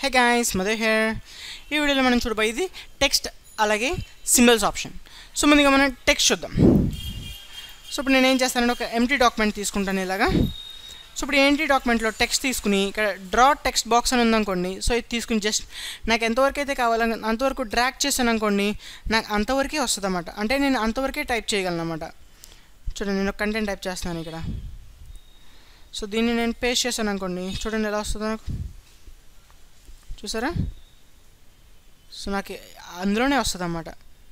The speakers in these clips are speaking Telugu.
హే గాయస్ మదర్ హెయిర్ ఈ వీడియోలో మనం చూడబోయేది టెక్స్ట్ అలాగే సింబల్స్ ఆప్షన్ సో ముందుగా మనం టెక్స్ట్ చూద్దాం సో ఇప్పుడు నేను ఏం చేస్తానంటే ఒక ఎంటీ డాక్యుమెంట్ తీసుకుంటాను ఇలాగా సో ఇప్పుడు ఏంటి డాక్యుమెంట్లో టెక్స్ట్ తీసుకుని ఇక్కడ డ్రా టెక్స్ట్ బాక్స్ అని ఉందనుకోండి సో ఇది తీసుకుని జస్ట్ నాకు ఎంతవరకు అయితే కావాలని అంతవరకు డ్రాక్ చేశాను అనుకోండి నాకు అంతవరకే వస్తుంది అన్నమాట అంటే నేను అంతవరకే టైప్ చేయగలను అనమాట చూడండి నేను కంటెంట్ టైప్ చేస్తున్నాను ఇక్కడ సో దీన్ని నేను పేస్ట్ చేశాను అనుకోండి చూడండి ఎలా వస్తుందో నాకు చూసారా సో నాకు అందులోనే వస్తుంది అన్నమాట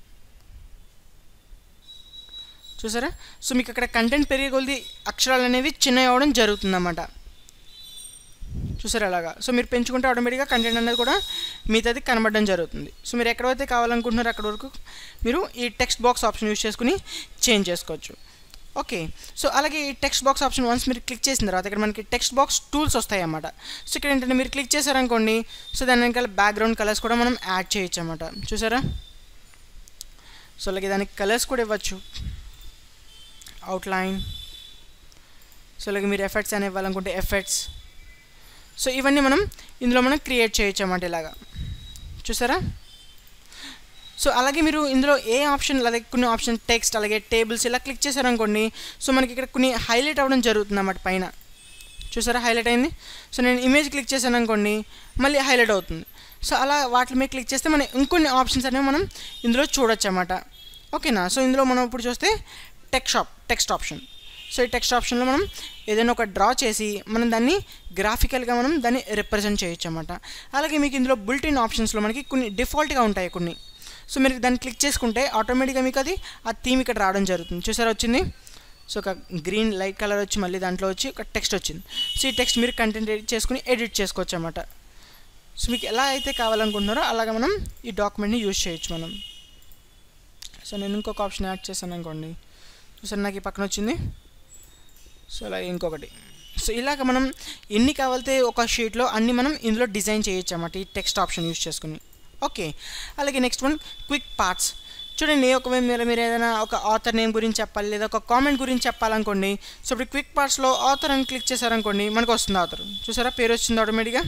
చూసారా సో మీకు అక్కడ కంటెంట్ పెరిగే కొద్ది అక్షరాలు అనేవి చిన్నవి అవ్వడం జరుగుతుందన్నమాట చూసారా అలాగా సో మీరు పెంచుకుంటే ఆటోమేటిక్గా కంటెంట్ అనేది కూడా మిగతాది కనబడడం జరుగుతుంది సో మీరు ఎక్కడైతే కావాలనుకుంటున్నారో అక్కడ వరకు మీరు ఈ టెక్స్ట్ బాక్స్ ఆప్షన్ యూస్ చేసుకుని చేంజ్ చేసుకోవచ్చు ఓకే సో అలాగే ఈ టెక్స్ట్ బాక్స్ ఆప్షన్ వన్స్ మీరు క్లిక్ చేసిన తర్వాత ఇక్కడ మనకి టెక్స్ట్ బాక్స్ టూల్స్ వస్తాయి అన్నమాట సో ఇక్కడ ఏంటంటే మీరు క్లిక్ చేశారనుకోండి సో దాని వెనకాల బ్యాక్గ్రౌండ్ కలర్స్ కూడా మనం యాడ్ చేయొచ్చు అన్నమాట చూసారా సో అలాగే దానికి కలర్స్ కూడా ఇవ్వచ్చు అవుట్లైన్ సో అలాగే మీరు ఎఫెక్ట్స్ అని ఇవ్వాలనుకుంటే ఎఫెక్ట్స్ సో ఇవన్నీ మనం ఇందులో మనం క్రియేట్ చేయొచ్చు అన్నమాట ఇలాగా చూసారా సో అలాగే మీరు ఇందులో ఏ ఆప్షన్ అలాగే కొన్ని ఆప్షన్ టెక్స్ట్ అలాగే టేబుల్స్ ఇలా క్లిక్ చేశారనుకోండి సో మనకి ఇక్కడ కొన్ని హైలైట్ అవ్వడం జరుగుతుంది అన్నమాట పైన చూసారా హైలైట్ అయింది సో నేను ఇమేజ్ క్లిక్ చేశాను అనుకోండి మళ్ళీ హైలైట్ అవుతుంది సో అలా వాటి మీద క్లిక్ చేస్తే మనం ఇంకొన్ని ఆప్షన్స్ అనేవి మనం ఇందులో చూడొచ్చు అన్నమాట ఓకేనా సో ఇందులో మనం ఇప్పుడు చూస్తే టెక్స్ట్ ఆప్ టెక్స్ట్ ఆప్షన్ సో ఈ టెక్స్ట్ ఆప్షన్లో మనం ఏదైనా ఒక డ్రా చేసి మనం దాన్ని గ్రాఫికల్గా మనం దాన్ని రిప్రజెంట్ చేయొచ్చు అన్నమాట అలాగే మీకు ఇందులో బుల్టిన్ ఆప్షన్స్లో మనకి కొన్ని డిఫాల్ట్గా ఉంటాయి కొన్ని సో మీరు దాన్ని క్లిక్ చేసుకుంటే ఆటోమేటిక్గా మీకు అది ఆ థీమ్ ఇక్కడ రావడం జరుగుతుంది చూసారా వచ్చింది సో ఒక గ్రీన్ లైట్ కలర్ వచ్చి మళ్ళీ దాంట్లో వచ్చి ఒక టెక్స్ట్ వచ్చింది సో ఈ టెక్స్ట్ మీరు కంటెంట్ ఎడిట్ చేసుకుని ఎడిట్ చేసుకోవచ్చు అన్నమాట సో మీకు ఎలా అయితే కావాలనుకుంటున్నారో అలాగ మనం ఈ డాక్యుమెంట్ని యూజ్ చేయొచ్చు మనం సో నేను ఇంకొక ఆప్షన్ యాడ్ చేశాను అనుకోండి సో నాకు ఈ పక్కన వచ్చింది సో అలాగే ఇంకొకటి సో ఇలాగ మనం ఎన్ని కావాలితే ఒక షీట్లో అన్ని మనం ఇందులో డిజైన్ చేయొచ్చు అన్నమాట ఈ టెక్స్ట్ ఆప్షన్ యూజ్ చేసుకుని ఓకే అలాగే నెక్స్ట్ వన్ క్విక్ పార్ట్స్ చూడండి ఒకవేళ మీరు మీరు ఏదైనా ఒక ఆథర్ నేమ్ గురించి చెప్పాలి లేదా ఒక కామెంట్ గురించి చెప్పాలనుకోండి సో ఇప్పుడు క్విక్ పార్ట్స్లో ఆథర్ అని క్లిక్ చేశారనుకోండి మనకు వస్తుంది ఆథర్ చూసారా పేరు వచ్చింది ఆటోమేటిక్గా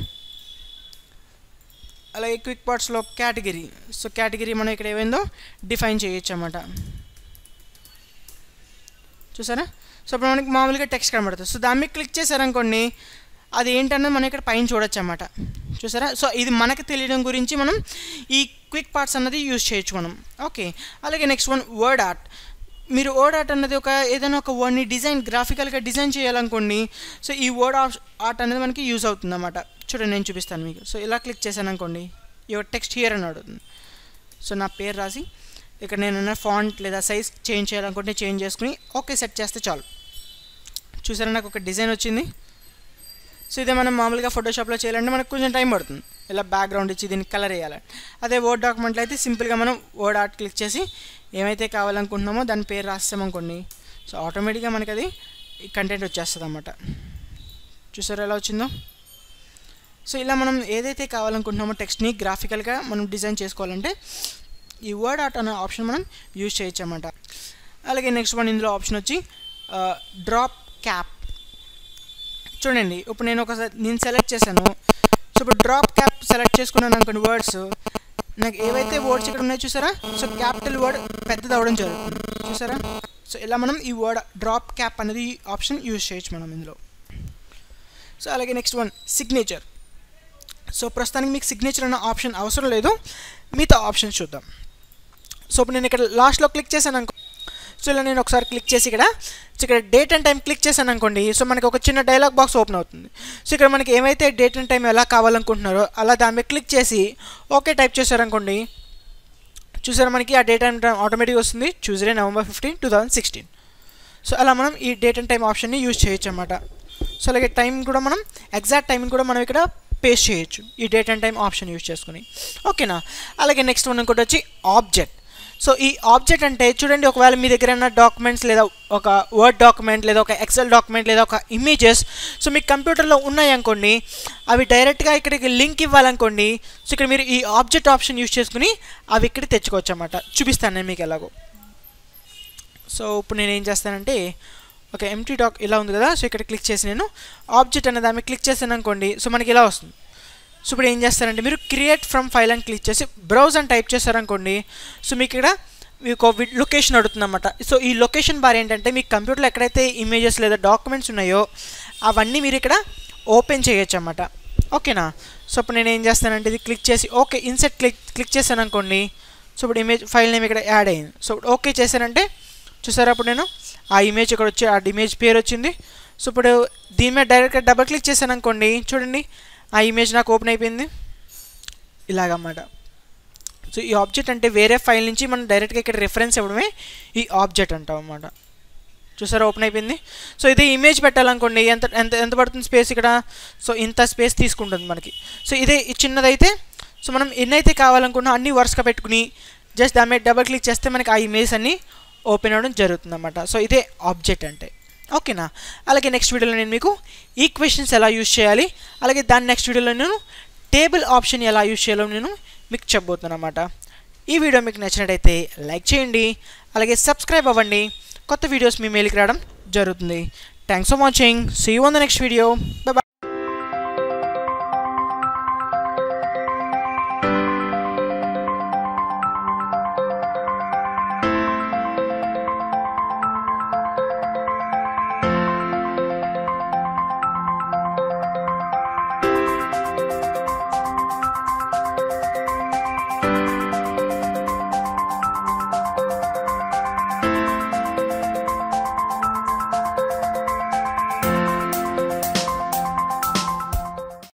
అలాగే క్విక్ పార్ట్స్లో కేటగిరీ సో కేటగిరీ మనం ఇక్కడ ఏమైందో డిఫైన్ చేయొచ్చు అన్నమాట చూసారా సో ఇప్పుడు మనకి మామూలుగా టెక్స్ట్ కనబడుతుంది సో దాని మీద క్లిక్ చేశారనుకోండి అది ఏంటన్నది మనం ఇక్కడ పైన చూడొచ్చు అన్నమాట చూసారా సో ఇది మనకు తెలియడం గురించి మనం ఈ క్విక్ పార్ట్స్ అన్నది యూజ్ చేయొచ్చు మనం ఓకే అలాగే నెక్స్ట్ వన్ వర్డ్ ఆర్ట్ మీరు వర్డ్ ఆర్ట్ అన్నది ఒక ఏదైనా ఒక వర్డ్ని డిజైన్ గ్రాఫికల్గా డిజైన్ చేయాలనుకోండి సో ఈ వర్డ్ ఆర్ట్ అనేది మనకి యూజ్ అవుతుంది అన్నమాట చూడండి నేను చూపిస్తాను మీకు సో ఇలా క్లిక్ చేశాను అనుకోండి యువర్ టెక్స్ట్ హియర్ అని అడుగుతుంది సో నా పేరు రాసి ఇక్కడ నేను ఫాంట్ లేదా సైజ్ చేంజ్ చేయాలనుకుంటే చేంజ్ చేసుకుని ఓకే సెట్ చేస్తే చాలు చూసారా నాకు ఒక డిజైన్ వచ్చింది సో ఇదే మనం మామూలుగా ఫోటోషాప్లో చేయాలంటే మనకు కొంచెం టైం పడుతుంది ఇలా బ్యాక్గ్రౌండ్ ఇచ్చి దీనికి కలర్ వేయాలి అదే వర్డ్ డాక్యుమెంట్లో అయితే సింపుల్గా మనం వర్డ్ ఆర్ట్ క్లిక్ చేసి ఏమైతే కావాలనుకుంటున్నామో దాని పేరు రాస్తామనుకోండి సో ఆటోమేటిక్గా మనకి అది కంటెంట్ వచ్చేస్తుంది అన్నమాట చూసారా ఎలా వచ్చిందో సో ఇలా మనం ఏదైతే కావాలనుకుంటున్నామో టెక్స్ట్ని గ్రాఫికల్గా మనం డిజైన్ చేసుకోవాలంటే ఈ వర్డ్ ఆర్ట్ అనే ఆప్షన్ మనం యూజ్ చేయొచ్చు అన్నమాట అలాగే నెక్స్ట్ వన్ ఇందులో ఆప్షన్ వచ్చి డ్రాప్ క్యాప్ చూడండి ఇప్పుడు నేను ఒకసారి నేను సెలెక్ట్ చేశాను సో ఇప్పుడు డ్రాప్ క్యాప్ సెలెక్ట్ చేసుకున్నాను అనుకోండి వర్డ్స్ నాకు ఏవైతే వర్డ్స్ ఇక్కడ ఉన్నాయో చూసారా సో క్యాపిటల్ వర్డ్ పెద్దది అవ్వడం జరుగుతుంది చూసారా సో ఇలా మనం ఈ వర్డ్ డ్రాప్ క్యాప్ అనేది ఆప్షన్ యూజ్ చేయొచ్చు మనం ఇందులో సో అలాగే నెక్స్ట్ వన్ సిగ్నేచర్ సో ప్రస్తుతానికి మీకు సిగ్నేచర్ అన్న ఆప్షన్ అవసరం లేదు మిగతా ఆప్షన్స్ చూద్దాం సో ఇప్పుడు నేను ఇక్కడ లాస్ట్లో క్లిక్ చేశాను అనుకో సో ఇలా నేను ఒకసారి క్లిక్ చేసి ఇక్కడ సో ఇక్కడ డేట్ అండ్ టైం క్లిక్ చేశాను అనుకోండి సో మనకి ఒక చిన్న డైలాగ్ బాక్స్ ఓపెన్ అవుతుంది సో ఇక్కడ మనకి ఏమైతే డేట్ అండ్ టైం ఎలా కావాలనుకుంటున్నారో అలా దాని మీద క్లిక్ చేసి ఓకే టైప్ చేశారనుకోండి చూసారా మనకి ఆ డేట్ అండ్ టైం ఆటోమేటిక్ వస్తుంది Tuesday November fifteen two thousand sixteen so అలా మనం ఈ డేట్ అండ్ టైం ఆప్షన్ని యూజ్ చేయొచ్చు అనమాట సో అలాగే టైం కూడా మనం ఎగ్జాక్ట్ టైంని కూడా మనం ఇక్కడ పేస్ట్ చేయొచ్చు ఈ date and time option use చేసుకుని ఓకేనా అలాగే నెక్స్ట్ వన్ ఇంకోటి వచ్చి ఆబ్జెక్ట్ సో ఈ ఆబ్జెక్ట్ అంటే చూడండి ఒకవేళ మీ దగ్గర ఉన్న డాక్యుమెంట్స్ లేదా ఒక వర్డ్ డాక్యుమెంట్ లేదా ఒక ఎక్సెల్ డాక్యుమెంట్ లేదా ఒక ఇమేజెస్ సో మీ కంప్యూటర్లో ఉన్నాయి అనుకోండి అవి డైరెక్ట్గా ఇక్కడికి లింక్ ఇవ్వాలనుకోండి సో ఇక్కడ మీరు ఈ ఆబ్జెక్ట్ ఆప్షన్ యూజ్ చేసుకుని అవి ఇక్కడ తెచ్చుకోవచ్చు అన్నమాట చూపిస్తాను నేను మీకు ఎలాగో సో ఇప్పుడు నేను ఏం చేస్తానంటే ఒక ఎంటీ డాక్ ఇలా ఉంది కదా సో ఇక్కడ క్లిక్ చేసి నేను ఆబ్జెక్ట్ అనే దాన్ని క్లిక్ చేశాను అనుకోండి సో మనకి ఇలా వస్తుంది సో ఇప్పుడు ఏం చేస్తారంటే మీరు క్రియేట్ ఫ్రమ్ ఫైల్ అని క్లిక్ చేసి బ్రౌజ్ అని టైప్ చేశారనుకోండి సో మీకు ఇక్కడ మీకు లొకేషన్ అడుగుతుందన్నమాట సో ఈ లొకేషన్ బార్ ఏంటంటే మీ కంప్యూటర్లో ఎక్కడైతే ఇమేజెస్ లేదా డాక్యుమెంట్స్ ఉన్నాయో అవన్నీ మీరు ఇక్కడ ఓపెన్ చేయొచ్చు అన్నమాట ఓకేనా సో ఇప్పుడు నేను ఏం చేస్తానంటే ఇది క్లిక్ చేసి ఓకే ఇన్సెట్ క్లిక్ క్లిక్ చేశాను అనుకోండి సో ఇప్పుడు ఇమేజ్ ఫైల్ నేమ్ ఇక్కడ యాడ్ అయింది సో ఇప్పుడు ఓకే చేశానంటే చూసారా అప్పుడు నేను ఆ ఇమేజ్ ఇక్కడ వచ్చి ఆ ఇమేజ్ పేరు వచ్చింది సో ఇప్పుడు దీని మీద డైరెక్ట్గా డబల్ క్లిక్ చేశాను అనుకోండి చూడండి ఆ ఇమేజ్ నాకు ఓపెన్ అయిపోయింది ఇలాగన్నమాట సో ఈ ఆబ్జెక్ట్ అంటే వేరే ఫైల్ నుంచి మనం డైరెక్ట్గా ఇక్కడ రిఫరెన్స్ ఇవ్వడమే ఈ ఆబ్జెక్ట్ అంటాం అన్నమాట చూసారా ఓపెన్ అయిపోయింది సో ఇదే ఇమేజ్ పెట్టాలనుకోండి ఎంత ఎంత ఎంత పడుతుంది స్పేస్ ఇక్కడ సో ఇంత స్పేస్ తీసుకుంటుంది మనకి సో ఇదే ఈ చిన్నదైతే సో మనం ఎన్నైతే కావాలనుకున్నా అన్ని వరుసగా పెట్టుకుని జస్ట్ దాని మీద డబల్ క్లిక్ చేస్తే మనకి ఆ ఇమేజ్ అన్ని ఓపెన్ అవ్వడం జరుగుతుంది అన్నమాట సో ఇదే ఆబ్జెక్ట్ అంటే ఓకేనా అలాగే నెక్స్ట్ వీడియోలో నేను మీకు ఈక్వేషన్స్ ఎలా యూజ్ చేయాలి అలాగే దాని నెక్స్ట్ వీడియోలో నేను టేబుల్ ఆప్షన్ ఎలా యూజ్ చేయాలో నేను మీకు చెప్పబోతున్నాను అనమాట ఈ వీడియో మీకు నచ్చినట్టయితే లైక్ చేయండి అలాగే సబ్స్క్రైబ్ అవ్వండి కొత్త వీడియోస్ మీ మెయిల్కి రావడం జరుగుతుంది thanks for watching see you on the next video by